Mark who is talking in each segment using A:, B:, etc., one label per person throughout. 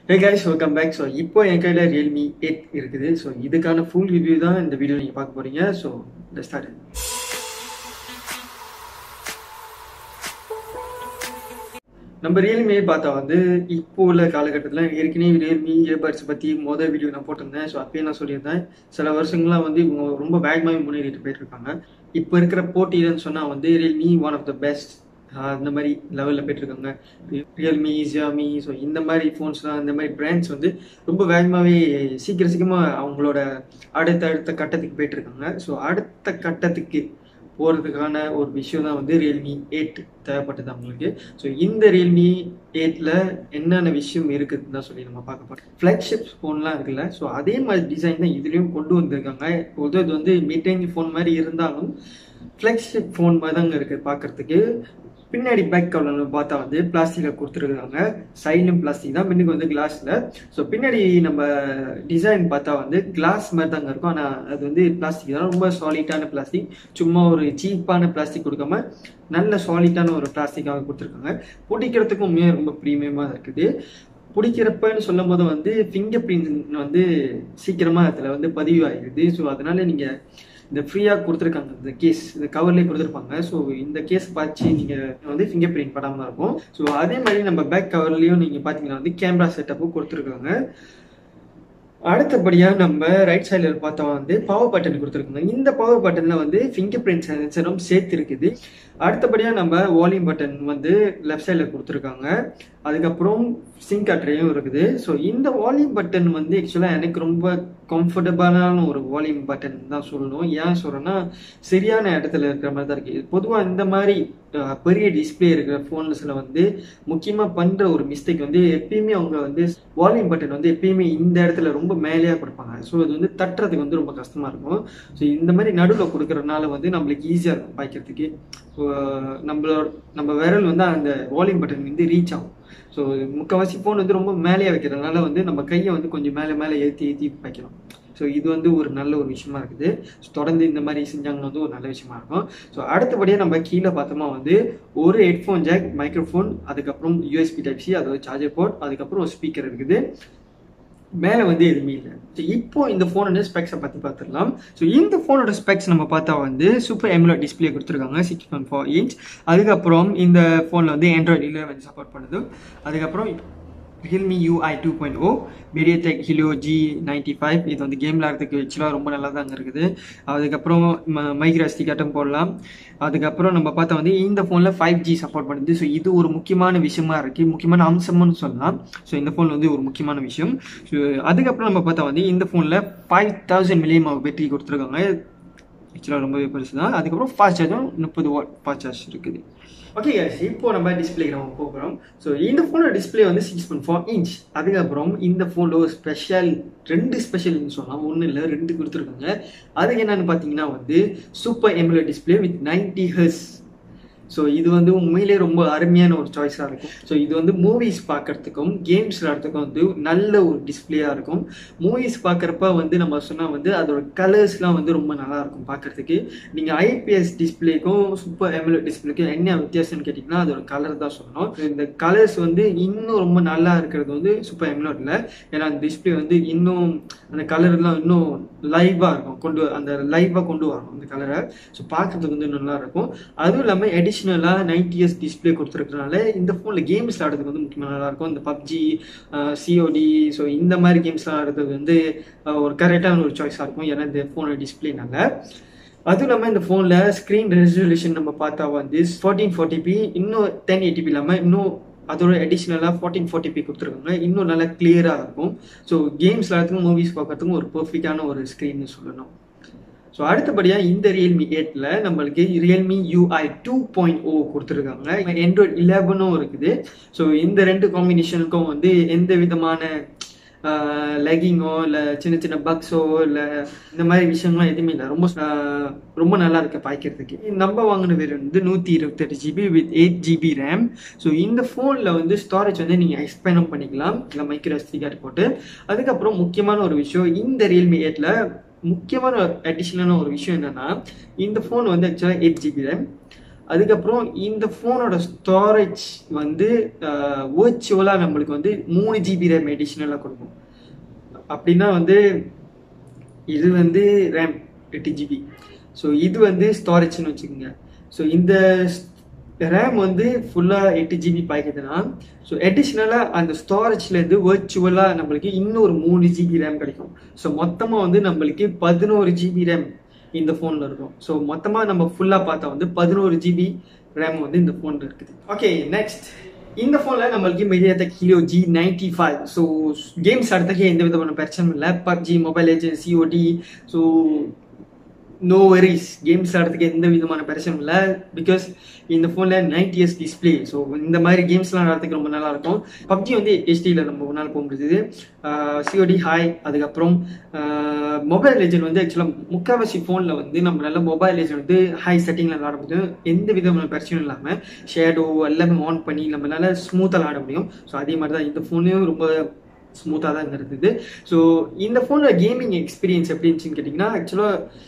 A: ஹே guys welcome back so இப்போ என் கையில் ரியல்மி எயிட் இருக்குது ஸோ இதுக்கான ஃபுல் ரிவ்யூ தான் இந்த வீடியோ நீங்கள் பார்க்க போறீங்க ஸோ ஸ்டார்ட் நம்ம ரியல்மி பார்த்தா வந்து இப்போ உள்ள காலகட்டத்தில் ஏற்கனவே ரியல்மி இயர்பட்ஸ் பற்றி மொதல் வீடியோ நான் போட்டிருந்தேன் ஸோ அப்பயே நான் சொல்லியிருந்தேன் சில வருஷங்களாக வந்து இவங்க ரொம்ப வேகமாக முன்னேறிட்டு போயிட்டு இருக்காங்க இப்போ இருக்கிற போட்டின்னு சொன்னால் வந்து Realme one of the best அந்த மாதிரி லெவலில் போயிட்டுருக்காங்க ரியல்மி ஜியாமி ஸோ இந்த மாதிரி ஃபோன்ஸ்லாம் இந்த மாதிரி பிராண்ட்ஸ் வந்து ரொம்ப வேகமாகவே சீக்கிரம் சீக்கிரமாக அவங்களோட அடுத்த அடுத்த கட்டத்துக்கு போயிட்டுருக்காங்க ஸோ அடுத்த கட்டத்துக்கு போகிறதுக்கான ஒரு விஷயம் தான் வந்து ரியல்மி எயிட் தேவைப்பட்டது அவங்களுக்கு ஸோ இந்த ரியல்மி எயிட்டில் என்னென்ன விஷயம் இருக்குதுன்னு தான் சொல்லி நம்ம பார்க்க போகிறோம் ஃப்ளாக்ஷிப் ஃபோன்லாம் இருக்குல்ல ஸோ அதே மாதிரி டிசைன் தான் இதுலேயும் கொண்டு வந்திருக்காங்க பொதுவாக இது வந்து மிட் ரேஞ்ச் ஃபோன் மாதிரி இருந்தாலும் ஃப்ளாக்ஷிப் ஃபோன் மாதிரி தாங்க இருக்குது பார்க்குறதுக்கு பின்னாடி பேக் கவரில் பார்த்தா வந்து பிளாஸ்டிக்கில் கொடுத்துருக்காங்க சைட்லையும் பிளாஸ்டிக் தான் பின்னுக்கு வந்து கிளாஸில் ஸோ பின்னாடி நம்ம டிசைன் பார்த்தா வந்து கிளாஸ் மாதிரி தாங்க இருக்கும் ஆனால் அது வந்து பிளாஸ்டிக் தான் ரொம்ப சாலிட்டான பிளாஸ்டிக் சும்மா ஒரு சீப்பான பிளாஸ்டிக் கொடுக்காம நல்ல சாலிட்டான ஒரு பிளாஸ்டிக்காக கொடுத்துருக்காங்க பிடிக்கிறதுக்கும் உண்மையாக ரொம்ப ப்ரீமியமாக இருக்குது பிடிக்கிறப்பன்னு சொல்லும் போது வந்து ஃபிங்கர் பிரிண்ட் வந்து சீக்கிரமாக அதில் வந்து பதிவாகிடுது ஸோ அதனால நீங்கள் இந்த ஃப்ரீயாக கொடுத்துருக்காங்க இந்த கேஸ் இந்த கவர்லேயே கொடுத்துருப்பாங்க ஸோ இந்த கேஸ் பார்த்து நீங்கள் வந்து ஃபிங்கர் பிரிண்ட் படாமல் இருக்கும் ஸோ அதே மாதிரி நம்ம பேக் கவர்லேயும் நீங்கள் பார்த்தீங்கன்னா வந்து கேமரா செட்டப்பும் கொடுத்துருக்காங்க அடுத்தபடியாக நம்ம ரைட் சைடில் பார்த்தா வந்து பவர் பட்டன் கொடுத்துருக்காங்க இந்த பவர் பட்டனில் வந்து ஃபிங்கர் பிரிண்ட் சென்சரும் சேர்த்து இருக்குது அடுத்தபடியாக நம்ம வால்யூம் பட்டன் வந்து லெஃப்ட் சைடில் கொடுத்துருக்காங்க அதுக்கப்புறம் சிங்க் அட்ரையும் இருக்குது ஸோ இந்த வால்யூம் பட்டன் வந்து ஆக்சுவலாக எனக்கு ரொம்ப கம்ஃபர்டபுளான ஒரு வால்யூம் பட்டன் தான் சொல்லணும் ஏன் சொல்கிறேன்னா சரியான இடத்துல இருக்கிற மாதிரி தான் இருக்குது பொதுவாக இந்த மாதிரி பெரிய டிஸ்பிளே இருக்கிற ஃபோன்ஸில் வந்து முக்கியமாக பண்ணுற ஒரு மிஸ்டேக் வந்து எப்பயுமே அவங்க வந்து வால்யூம் பட்டன் வந்து எப்பயுமே இந்த இடத்துல ரொம்ப மேலேயாக கொடுப்பாங்க ஸோ அது வந்து தட்டுறதுக்கு வந்து ரொம்ப கஷ்டமாக இருக்கும் ஸோ இந்த மாதிரி நடுவில் கொடுக்குறதுனால வந்து நம்மளுக்கு ஈஸியாக இருக்கும் பாய்க்கிறதுக்கு நம்மளோட நம்ம விரல் வந்து அந்த வால்யூம் பட்டன் வந்து ரீச் ஆகும் ஸோ முக்கால்வாசி ஃபோன் வந்து ரொம்ப மேலேயே வைக்கிறதுனால வந்து நம்ம கையை வந்து கொஞ்சம் மேலே மேலே ஏற்றி ஏற்றி வைக்கலாம் ஸோ இது வந்து ஒரு நல்ல ஒரு விஷயமா இருக்குது ஸோ தொடர்ந்து இந்த மாதிரி செஞ்சாங்கன்னா வந்து ஒரு நல்ல விஷயமா இருக்கும் ஸோ அடுத்தபடியாக நம்ம கீழே பார்த்தோமா வந்து ஒரு ஹெட்ஃபோன் ஜாக் மைக்ரோஃபோன் அதுக்கப்புறம் யூஎஸ்பி டைப் சி அதோட சார்ஜர் போர்ட் அதுக்கப்புறம் ஒரு ஸ்பீக்கர் இருக்குது மேலே வந்து எதுவுமே இல்லை ஸோ இப்போ இந்த ஃபோனோட ஸ்பெக்ஸை பற்றி பார்த்துடலாம் ஸோ இந்த ஃபோனோட ஸ்பெக்ஸ் நம்ம பார்த்தா வந்து சூப்பர் எம்லோ டிஸ்பிளே கொடுத்துருக்காங்க சிக்ஸ் பாயிண்ட் ஃபோர் இன்ச் அதுக்கப்புறம் இந்த ஃபோனில் வந்து ஆண்ட்ராய்டு இலவன் சப்போர்ட் பண்ணுது அதுக்கப்புறம் Realme UI two point O MediaTek Helio G ninety five இது வந்து கேம் விளாட்றதுக்கு ஆக்சுவலாக ரொம்ப நல்லா தாங்க இருக்குது அதுக்கப்புறம் மைக்ராஸ்டி கட்டம் போடலாம் அதுக்கப்புறம் நம்ம பார்த்தா வந்து இந்த ஃபோனில் ஃபைவ் ஜி சப்போர்ட் பண்ணுது ஸோ இது ஒரு முக்கியமான விஷயமா இருக்குது முக்கியமான அம்சம்னு சொல்லலாம் ஸோ இந்த ஃபோன் வந்து ஒரு முக்கியமான விஷயம் ஸோ அதுக்கப்புறம் நம்ம பார்த்தா வந்து இந்த ஃபோனில் ஃபைவ் தௌசண்ட் மில்லியம் பேட்டரி கொடுத்துருக்காங்க ஆக்சுவலாக ரொம்பவே பெருசு தான் அதுக்கப்புறம் ஃபாஸ்ட் சார்ஜும் முப்பது வாட் ஃபாஸ்ட் சார்ஜ் இருக்குது ஓகே கேஸ் இப்போ நம்ம டிஸ்பிளேக்கு நம்ம போகிறோம் ஸோ இந்த ஃபோனோட டிஸ்பிளே வந்து சிக்ஸ் பாயிண்ட் ஃபோர் இன்ச் அதுக்கப்புறம் இந்த ஃபோனில் ஒரு ஸ்பெஷல் ரெண்டு ஸ்பெஷல்னு சொல்லலாம் ஒன்றும் இல்லை ரெண்டு கொடுத்துருக்காங்க அது என்னன்னு பார்த்தீங்கன்னா வந்து super AMOLED display with ninety hertz so இது வந்து உண்மையிலே ரொம்ப அருமையான ஒரு சாய்ஸாக இருக்கும் ஸோ இது வந்து மூவிஸ் பார்க்கறதுக்கும் கேம்ஸ் விளாட்றதுக்கும் வந்து நல்ல ஒரு டிஸ்பிளேயாக இருக்கும் மூவிஸ் பார்க்குறப்ப வந்து நம்ம சொன்னால் வந்து அதோட கலர்ஸ்லாம் வந்து ரொம்ப நல்லா இருக்கும் பார்க்கறதுக்கு நீங்கள் ஐபிஎஸ் டிஸ்பிளேக்கும் சூப்பர் எம்எல்ஏ டிஸ்பிளேக்கும் என்ன வித்தியாசம்னு கேட்டிங்கன்னா அதோட கலர் தான் சொல்லணும் இந்த கலர்ஸ் வந்து இன்னும் ரொம்ப நல்லா இருக்கிறது வந்து சூப்பர் எம்எல்ஏட்ல ஏன்னா அந்த டிஸ்பிளே வந்து இன்னும் அந்த கலர்லாம் இன்னும் லைவாக இருக்கும் கொண்டு அந்த லைவாக கொண்டு வரும் அந்த கலரை ஸோ பார்க்கறதுக்கு வந்து நல்லா இருக்கும் அதுவும் இல்லாமல் எடிஷன் அடிஷ்னலாக நைன்டி இயர்ஸ் டிஸ்பிளே கொடுத்துருக்கனால இந்த ஃபோனில் கேம்ஸ் ஆடுறதுக்கு வந்து முக்கியமாக நல்லாயிருக்கும் இந்த பப்ஜி சிஓடி ஸோ இந்த மாதிரி கேம்ஸ்லாம் ஆடுறதுக்கு வந்து ஒரு கரெக்டான ஒரு சாய்ஸாக இருக்கும் ஏன்னா இந்த ஃபோனோட டிஸ்பிளேனால அதுவும் இல்லாமல் இந்த ஃபோனில் ஸ்க்ரீன் ரெசல்யூஷன் நம்ம பார்த்தா வந்து ஃபோர்டீன் ஃபோர்ட்டிபி இன்னும் டென் எயிட்டிபி இல்லாமல் இன்னும் அதோட அடிஷ்னலாக ஃபார்ட்டின் ஃபார்ட்டி பி கொடுத்துருக்காங்க இன்னும் நல்லா கிளியராக இருக்கும் ஸோ கேம்ஸ் விளாட்றதுக்கும் மூவிஸ் பார்க்கறதுக்கும் ஒரு பர்ஃபெக்டான ஒரு ஸ்க்ரீன்னு சொல்லணும் ஸோ அடுத்தபடியாக இந்த ரியல்மி எயிட்டில் நம்மளுக்கு Realme UI two point O கொடுத்துருக்காங்க ஆண்ட்ராய்ட் இலவனும் இருக்குது ஸோ இந்த ரெண்டு காம்பினேஷனுக்கும் வந்து எந்த விதமான லெகிங்கோ இல்லை சின்ன சின்ன பக்ஸோ இல்லை இந்த மாதிரி விஷயங்கள்லாம் எதுவுமே இல்லை ரொம்ப ரொம்ப நல்லா இருக்கு பாய்க்கிறதுக்கு நம்ம வாங்கின பேர் வந்து நூற்றி இருபத்தெட்டு GB with eight GB RAM so இந்த ஃபோனில் வந்து ஸ்டோரேஜ் வந்து நீங்கள் எக்ஸ்பேண்டும் பண்ணிக்கலாம் இல்லை மைக்ரோ எஸ்டி கார்டு போட்டு அதுக்கப்புறம் முக்கியமான ஒரு விஷயம் இந்த ரியல்மி எயிட்டில் முக்கியமான அடிஷ்னலான ஒரு விஷயம் என்னன்னா இந்த ஃபோன் வந்து ஆக்சுவலாக எயிட் ஜிபி ரேம் அதுக்கப்புறம் இந்த ஃபோனோட ஸ்டோரேஜ் வந்து வேர்ச்சுவலாக நம்மளுக்கு வந்து மூணு ஜிபி ரேம் எடிஷனலாக கொடுக்கும் அப்படின்னா வந்து இது வந்து ரேம் எட்டு ஜிபி ஸோ இது வந்து ஸ்டோரேஜ்னு வச்சுக்கோங்க ஸோ இந்த ரேம் வந்து ஃபுல்லாக எட்டு ஜிபி பாய்க்குதுன்னா ஸோ அடிஷ்னலாக அந்த ஸ்டோரேஜ்லேருந்து வர்ச்சுவலாக நம்மளுக்கு இன்னும் ஒரு மூணு ஜிபி ரேம் கிடைக்கும் ஸோ மொத்தமாக வந்து நம்மளுக்கு பதினோரு ஜிபி ரேம் இந்த ஃபோனில் இருக்கும் ஸோ மொத்தமாக நம்ம ஃபுல்லாக பார்த்தா வந்து பதினோரு ஜிபி ரேம் வந்து இந்த ஃபோனில் இருக்குது ஓகே நெக்ஸ்ட் இந்த ஃபோனில் நம்மளுக்கு MediaTek Helio G ninety five so games அடுத்தக்கே எந்த விதமான பிரச்சனையும் இல்லை PUBG mobile agent COD so no worries games ஆடுறதுக்கு எந்த விதமான பிரச்சனையும் இல்லை பிகாஸ் இந்த ஃபோனில் நைன்டி இயர்ஸ் டிஸ்பிளே ஸோ இந்த மாதிரி கேம்ஸ்லாம் ஆடுறதுக்கு ரொம்ப நல்லா இருக்கும் பப்ஜி வந்து ஹெச்டியில் நம்ம ஒரு நாள் போக முடியுது சிஓடி ஹாய் அதுக்கப்புறம் மொபைல் ஏஜென்ட் வந்து ஆக்சுவலாக முக்கால்வாசி ஃபோனில் வந்து நம்ம நல்ல மொபைல் ஏஜென்ட் வந்து ஹை செட்டிங்கில் விளாடும்போது எந்த விதமான பிரச்சனையும் இல்லாமல் ஷேடோ எல்லாமே ஆன் பண்ணி நம்ம நல்லா ஸ்மூத்தாக விளாட முடியும் ஸோ அதே மாதிரி தான் இந்த ஃபோனையும் ரொம்ப ஸ்மூத்தாக தான் இருந்தது ஸோ இந்த ஃபோனில் கேமிங் எக்ஸ்பீரியன்ஸ் எப்படி இருந்துச்சுன்னு கேட்டிங்கன்னா ஆக்சுவலாக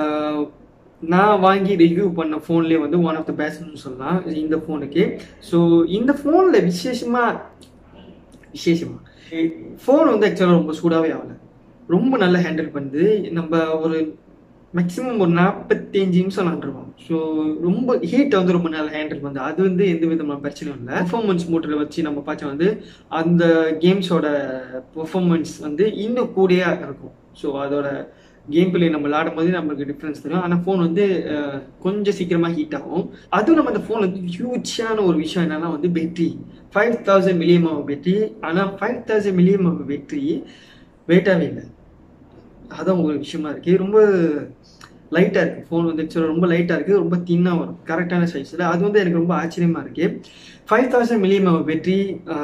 A: நான் வாங்கி ரிவ்யூ பண்ண ஃபோன்லேயே வந்து ஒன் ஆஃப் த பெஸ்ட்னு சொல்லலாம் இந்த ஃபோனுக்கு ஸோ இந்த ஃபோனில் விசேஷமாக விசேஷமாக ஃபோன் வந்து ஆக்சுவலாக ரொம்ப சூடாகவே ஆகலை ரொம்ப நல்லா ஹேண்டில் பண்ணுது நம்ம ஒரு மேக்ஸிமம் ஒரு நாற்பத்தஞ்சு நிமிஷம் விளாண்டுருவோம் ஸோ ரொம்ப ஹீட்டை வந்து ரொம்ப நல்லா ஹேண்டில் பண்ணுது அது வந்து எந்த விதமான பிரச்சனையும் இல்லை பெர்ஃபார்மன்ஸ் மோட்டரில் வச்சு நம்ம பார்த்தா வந்து அந்த கேம்ஸோட பெர்ஃபார்மன்ஸ் வந்து இன்னும் கூடியாக இருக்கும் ஸோ அதோட கேம் பிளே நம்ம விளாடும் போது நம்மளுக்கு டிஃப்ரென்ஸ் தெரியும் ஆனால் ஃபோன் வந்து கொஞ்சம் சீக்கிரமாக ஹீட் ஆகும் அதுவும் நம்ம அந்த ஃபோன் வந்து ஹியூஜான ஒரு விஷயம் என்னன்னா வந்து பேட்டரி ஃபைவ் தௌசண்ட் மில்லியம் ஆகும் பேட்டரி ஆனால் ஃபைவ் தௌசண்ட் மில்லியம் ஆகும் பேட்டரி வெயிட்டாகவே இல்லை அதான் ஒரு விஷயமா இருக்கு ரொம்ப லைட்டாக இருக்குது ஃபோன் வந்து ஆக்சுவலாக ரொம்ப லைட்டாக இருக்குது ரொம்ப தின்னாக வரும் கரெக்டான சைஸில் அது வந்து எனக்கு ரொம்ப ஆச்சரியமாக இருக்குது ஃபைவ் தௌசண்ட் மில்லியம் ஆகும் பேட்டரி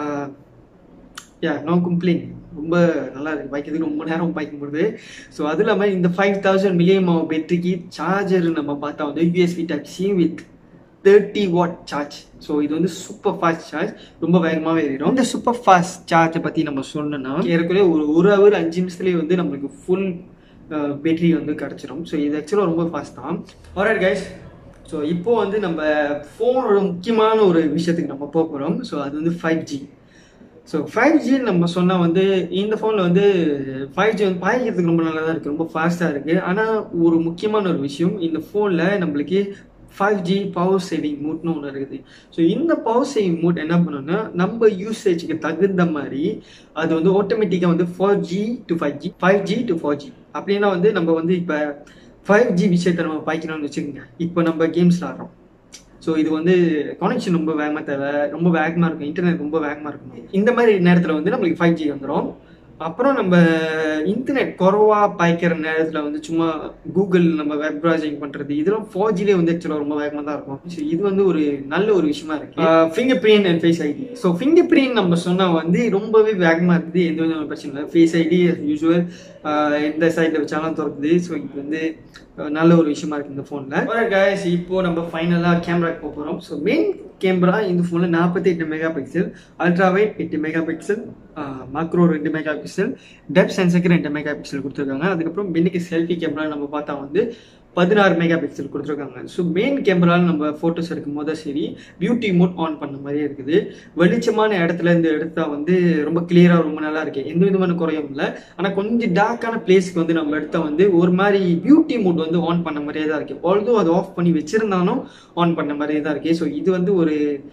A: யா நோ கம்ப்ளைண்ட் ரொம்ப நல்லா இருக்கு பாய்க்கிறதுக்கு ரொம்ப நேரம் பாய்க்கும் போது ஸோ அது இல்லாமல் இந்த ஃபைவ் தௌசண்ட் மில்லியம் பேட்டரிக்கு சார்ஜர் நம்ம பார்த்தா வந்து USB type C with thirty watt charge so இது வந்து சூப்பர் ஃபாஸ்ட் சார்ஜ் ரொம்ப வேகமாகவே ஏறிடும் இந்த சூப்பர் ஃபாஸ்ட் சார்ஜை பற்றி நம்ம சொன்னோம்னா ஏற்கனவே ஒரு ஒரு ஹவர் அஞ்சு நிமிஷத்துலேயே வந்து நம்மளுக்கு ஃபுல் பேட்டரி வந்து கிடச்சிரும் ஸோ இது ஆக்சுவலாக ரொம்ப ஃபாஸ்ட் தான் ஆல்ரைட் கைஸ் ஸோ இப்போ வந்து நம்ம ஃபோனோட முக்கியமான ஒரு விஷயத்துக்கு நம்ம போக போகிறோம் ஸோ அது வந்து five G so five G நம்ம சொன்னால் வந்து இந்த ஃபோனில் வந்து ஃபைவ் ஜி வந்து பாய்க்கிறதுக்கு ரொம்ப நல்லா தான் இருக்குது ரொம்ப ஃபாஸ்ட்டாக இருக்குது ஆனால் ஒரு முக்கியமான ஒரு விஷயம் இந்த ஃபோனில் நம்மளுக்கு ஃபைவ் ஜி பவர் சேவிங் மூட்னு ஒன்று இருக்குது ஸோ இந்த பவர் சேவிங் மூட் என்ன பண்ணணும்னா நம்ம யூசேஜுக்கு தகுந்த மாதிரி அது வந்து ஆட்டோமேட்டிக்காக வந்து four G to five G five G to four G அப்படின்னா வந்து நம்ம வந்து இப்போ ஃபைவ் ஜி விஷயத்தை நம்ம பாய்க்கணும்னு வச்சுக்கோங்க இப்போ நம்ம கேம்ஸ் ஆடுறோம் ஸோ இது வந்து கனெக்ஷன் ரொம்ப வேகமாக தேவை ரொம்ப வேகமாக இருக்கும் இன்டர்நெட் ரொம்ப வேகமாக இருக்கும் இந்த மாதிரி நேரத்தில் வந்து நம்மளுக்கு ஃபைவ் ஜி வந்துடும் அப்புறம் நம்ம இன்டர்நெட் குறவா பாய்க்கிற நேரத்தில் வந்து சும்மா கூகுள் நம்ம வெப் ப்ரௌசிங் பண்ணுறது இதெல்லாம் ஃபோர் ஜிலே வந்து ஆக்சுவலாக ரொம்ப வேகமாக தான் இருக்கும் ஸோ இது வந்து ஒரு நல்ல ஒரு விஷயமா இருக்கு finger print and face ID so finger print நம்ம சொன்னால் வந்து ரொம்பவே வேகமாக இருக்குது எந்த விதமான பிரச்சனை இல்லை ஃபேஸ் ஐடி யூஸ்வல் எந்த சைடில் வச்சாலும் திறக்குது ஸோ இது வந்து நல்ல ஒரு விஷயமா இருக்கு இந்த ஃபோனில் கைஸ் இப்போ நம்ம ஃபைனலாக கேமராக்கு போக போகிறோம் ஸோ மெயின் கேமரா இந்த ஃபோனில் நாற்பத்தி எட்டு மெகா பிக்சல் அல்ட்ராவைட் எட்டு மெகா பிக்சல் மாக்ரோ ரெண்டு மெகா பிக்சல் டெப் சென்சருக்கு ரெண்டு மெகா பிக்சல் கொடுத்துருக்காங்க அதுக்கப்புறம் இன்னைக்கு செல்ஃபி கேமரா நம்ம பார்த்தா வந்து பதினாறு மெகா பிக்சல் கொடுத்துருக்காங்க ஸோ மெயின் கேமராவில் நம்ம ஃபோட்டோஸ் எடுக்கும் போது சரி பியூட்டி மோட் ஆன் பண்ண மாதிரியே இருக்குது வெளிச்சமான இடத்துல இருந்து எடுத்தா வந்து ரொம்ப கிளியராக ரொம்ப நல்லா இருக்கு எந்த விதமான குறையும் இல்லை ஆனால் கொஞ்சம் டார்க்கான பிளேஸ்க்கு வந்து நம்ம எடுத்தா வந்து ஒரு மாதிரி பியூட்டி மோட் வந்து ஆன் பண்ண மாதிரியே தான் இருக்கு ஆல்தோ அது ஆஃப் பண்ணி வச்சிருந்தாலும் ஆன் பண்ண மாதிரியே தான் இருக்கு ஸோ இது வந்து ஒரு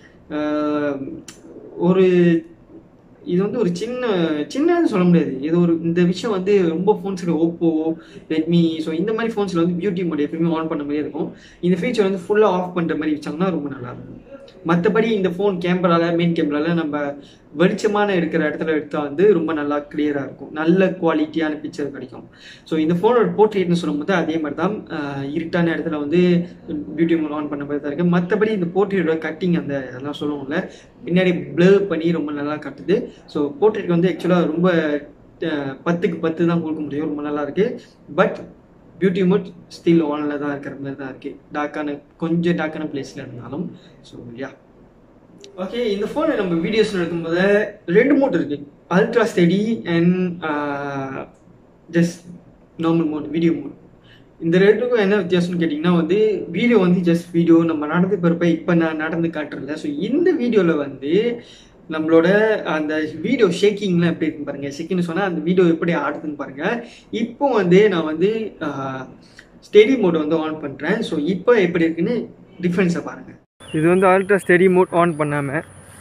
A: ஒரு இது வந்து ஒரு சின்ன சின்னன்னு சொல்ல முடியாது இது ஒரு இந்த விஷயம் வந்து ரொம்ப ஃபோன்ஸில் ஓப்போ ரெட்மி ஸோ இந்த மாதிரி ஃபோன்ஸில் வந்து பியூட்டி மோட் எப்பயுமே ஆன் பண்ண மாதிரியே இருக்கும் இந்த ஃபீச்சர் வந்து ஃபுல்லாக ஆஃப் பண்ணுற மாதிரி வச்சாங்கன்னா ரொம்ப நல்லா இருக்கும் மற்றபடி இந்த ஃபோன் கேமரால மெயின் கேமரால நம்ம வெளிச்சமான இருக்கிற இடத்துல எடுத்தால் வந்து ரொம்ப நல்லா கிளியராக இருக்கும் நல்ல குவாலிட்டியான பிக்சர் கிடைக்கும் ஸோ இந்த ஃபோனோட போர்ட்ரேட்னு சொல்லும்போது அதே மாதிரி தான் இருட்டான இடத்துல வந்து பியூட்டி மோட் ஆன் பண்ண மாதிரி தான் இருக்குது மற்றபடி இந்த போர்ட்ரேட்டோட கட்டிங் அந்த அதெல்லாம் சொல்லுவோம்ல பின்னாடி ப்ளர் பண்ணி ரொம்ப நல்லா கட்டுது ஸோ போர்ட்ரேட் வந்து ஆக்சுவலாக ரொம்ப பத்துக்கு பத்து தான் கொடுக்க முடியும் ரொம்ப நல்லா இருக்கு பட் பியூட்டி மோட் ஸ்டில் ஆனில் தான் இருக்கிற மாதிரி தான் இருக்குது டார்க்கான கொஞ்சம் டார்க்கான பிளேஸில் இருந்தாலும் ஸோ யா ஓகே இந்த ஃபோனை நம்ம வீடியோஸ் எடுக்கும்போது ரெண்டு மோட் இருக்கு ultra steady and just normal mode video mode இந்த ரெண்டுக்கும் என்ன வித்தியாசம்னு கேட்டிங்கன்னா வந்து வீடியோ வந்து ஜஸ்ட் வீடியோ நம்ம நடந்து போகிறப்ப இப்போ நான் நடந்து காட்டுறல ஸோ இந்த வீடியோவில் வந்து நம்மளோட அந்த வீடியோ ஷேக்கிங்லாம் எப்படி இருக்குன்னு பாருங்க ஷேக்கிங்னு சொன்னால் அந்த வீடியோ எப்படி ஆடுதுன்னு பாருங்க இப்போ வந்து நான் வந்து ஸ்டெடி மோட் வந்து ஆன் பண்ணுறேன் ஸோ இப்போ எப்படி இருக்குன்னு டிஃப்ரென்ஸை பாருங்க இது வந்து அல்ட்ரா ஸ்டெடி மோட் ஆன் பண்ணாமல்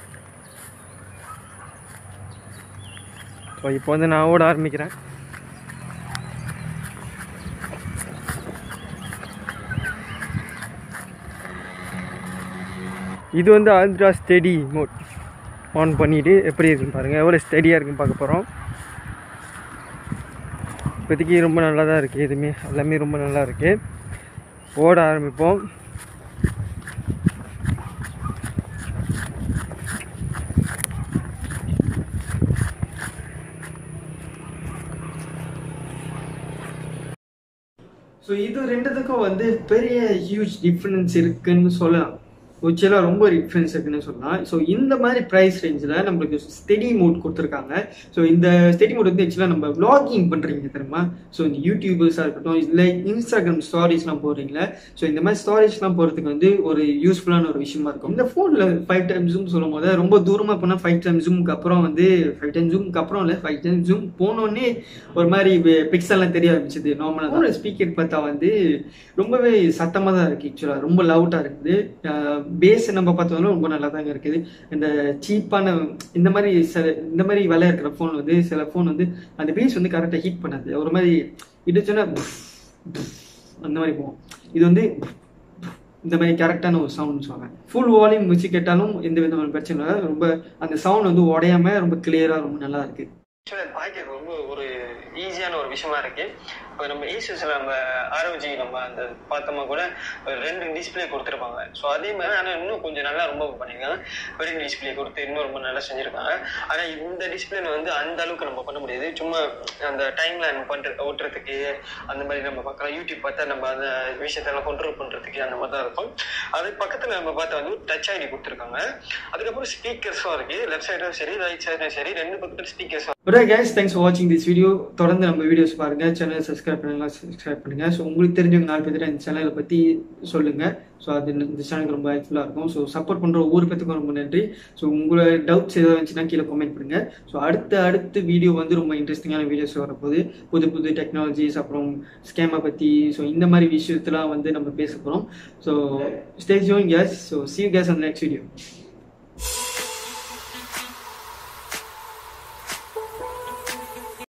A: ஸோ இப்போ வந்து நான் ஓட ஆரம்பிக்கிறேன் இது வந்து அல்ட்ரா ஸ்டெடி மோட் ஆன் பண்ணிவிட்டு எப்படி இருக்குன்னு பாருங்கள் எவ்வளோ ஸ்டெடியாக இருக்குன்னு பார்க்க போகிறோம் இப்போதைக்கு ரொம்ப நல்லா தான் இருக்குது எதுவுமே எல்லாமே ரொம்ப நல்லா இருக்குது ஓட ஆரம்பிப்போம் ஸோ இது ரெண்டுத்துக்கும் வந்து பெரிய ஹியூஜ் டிஃப்ரென்ஸ் இருக்குன்னு சொல்லலாம் ஆக்சுவலாக ரொம்ப டிஃப்ரென்ஸ் இருக்குன்னு சொல்லலாம் ஸோ இந்த மாதிரி ப்ரைஸ் ரேஞ்சில் நம்மளுக்கு ஸ்டெடி மோட் கொடுத்துருக்காங்க ஸோ இந்த ஸ்டெடி மோட் வந்து ஆக்சுவலாக நம்ம vlogging பண்ணுறீங்க தெரியுமா ஸோ இந்த யூடியூபர்ஸாக இருக்கட்டும் இல்லை இன்ஸ்டாகிராம் ஸ்டாரிஸ்லாம் போடுறீங்களா ஸோ இந்த மாதிரி ஸ்டாரிஸ்லாம் போகிறதுக்கு வந்து ஒரு யூஸ்ஃபுல்லான ஒரு விஷயமா இருக்கும் இந்த ஃபோனில் ஃபைவ் டைம் ஜூம் சொல்லும் போது ரொம்ப தூரமாக போனால் ஃபைவ் டைம் ஜூமுக்கு அப்புறம் வந்து ஃபைவ் டைம் ஜூமுக்கு அப்புறம் இல்லை ஃபைவ் டைம் ஜூம் போனோடனே ஒரு மாதிரி பிக்சல்லாம் தெரிய ஆரம்பிச்சது நார்மலாக ஸ்பீக்கர் பார்த்தா வந்து ரொம்பவே சத்தமாக தான் இருக்குது ஆக்சுவலாக ரொம்ப லவுட்டாக இருக்குது பேஸ் நம்ம பார்த்தாலும் ரொம்ப நல்லா தாங்க இருக்குது இந்த சீப்பான இந்த மாதிரி சில இந்த மாதிரி விலை இருக்கிற ஃபோன் வந்து சில ஃபோன் வந்து அந்த பேஸ் வந்து கரெக்டாக ஹீட் பண்ணாது ஒரு மாதிரி இடிச்சுன்னா அந்த மாதிரி போகும் இது வந்து இந்த மாதிரி கரெக்டான ஒரு சவுண்ட் சொல்லுவேன் ஃபுல் வால்யூம் வச்சு கேட்டாலும் எந்த விதமான பிரச்சனை இல்லை ரொம்ப அந்த சவுண்ட் வந்து உடையாம ரொம்ப கிளியராக ரொம்ப நல்லா இருக்கு
B: ஆக்சுவலாக பாய்க்கிறது ரொம்ப ஒரு ஈஸியான ஒரு விஷயமா இருக்கு இப்போ நம்ம ஏசஸில் நம்ம ஆரோஜி நம்ம அந்த பார்த்தோமா கூட ஒரு ரெண்டு டிஸ்பிளே கொடுத்துருப்பாங்க ஸோ அதே மாதிரி ஆனால் இன்னும் கொஞ்சம் நல்லா ரொம்ப பண்ணியிருக்காங்க பெரிய டிஸ்பிளே கொடுத்து இன்னும் ரொம்ப நல்லா செஞ்சுருக்காங்க ஆனால் இந்த டிஸ்பிளேல வந்து அந்த அளவுக்கு நம்ம பண்ண முடியாது சும்மா அந்த டைம் லைன் பண்ணுற ஓட்டுறதுக்கு அந்த மாதிரி நம்ம பார்க்கலாம் யூடியூப் பார்த்தா நம்ம அந்த விஷயத்தெல்லாம் கண்ட்ரோல் பண்ணுறதுக்கு அந்த மாதிரி தான் இருக்கும் அது பக்கத்தில் நம்ம பார்த்தா வந்து டச் ஐடி கொடுத்துருக்காங்க அதுக்கப்புறம் ஸ்பீக்கர்ஸும் இருக்கு லெஃப்ட் சைடும் சரி ரைட் சைடும் சரி ரெண்டு பக்கத்துல speakers
A: okay guys thanks for வாட்சிங் திஸ் வீடியோ தொடர்ந்து நம்ம வீடியோஸ் பாருங்க சேனல் சப்ஸ்கிரைப் பண்ணுங்க சப்ஸ்கிரைப் பண்ணுங்க ஸோ உங்களுக்கு தெரிஞ்சவங்க நாலு பேர் இந்த சேனலை பற்றி சொல்லுங்க ஸோ அது இந்த சேனலுக்கு ரொம்ப ஹெல்ப்ஃபுல்லாக இருக்கும் ஸோ சப்போர்ட் பண்ணுற ஒவ்வொரு பேத்துக்கும் ரொம்ப நன்றி ஸோ உங்களோட டவுட்ஸ் ஏதாவது இருந்துச்சுன்னா கீழே கமெண்ட் பண்ணுங்க ஸோ அடுத்த அடுத்த வீடியோ வந்து ரொம்ப இன்ட்ரெஸ்டிங்கான வீடியோஸ் வரப்போகுது புது புது டெக்னாலஜிஸ் அப்புறம் ஸ்கேமை பற்றி ஸோ இந்த மாதிரி விஷயத்தெல்லாம் வந்து நம்ம பேச போகிறோம் so stage case so C case அந்த நெக்ஸ்ட் வீடியோ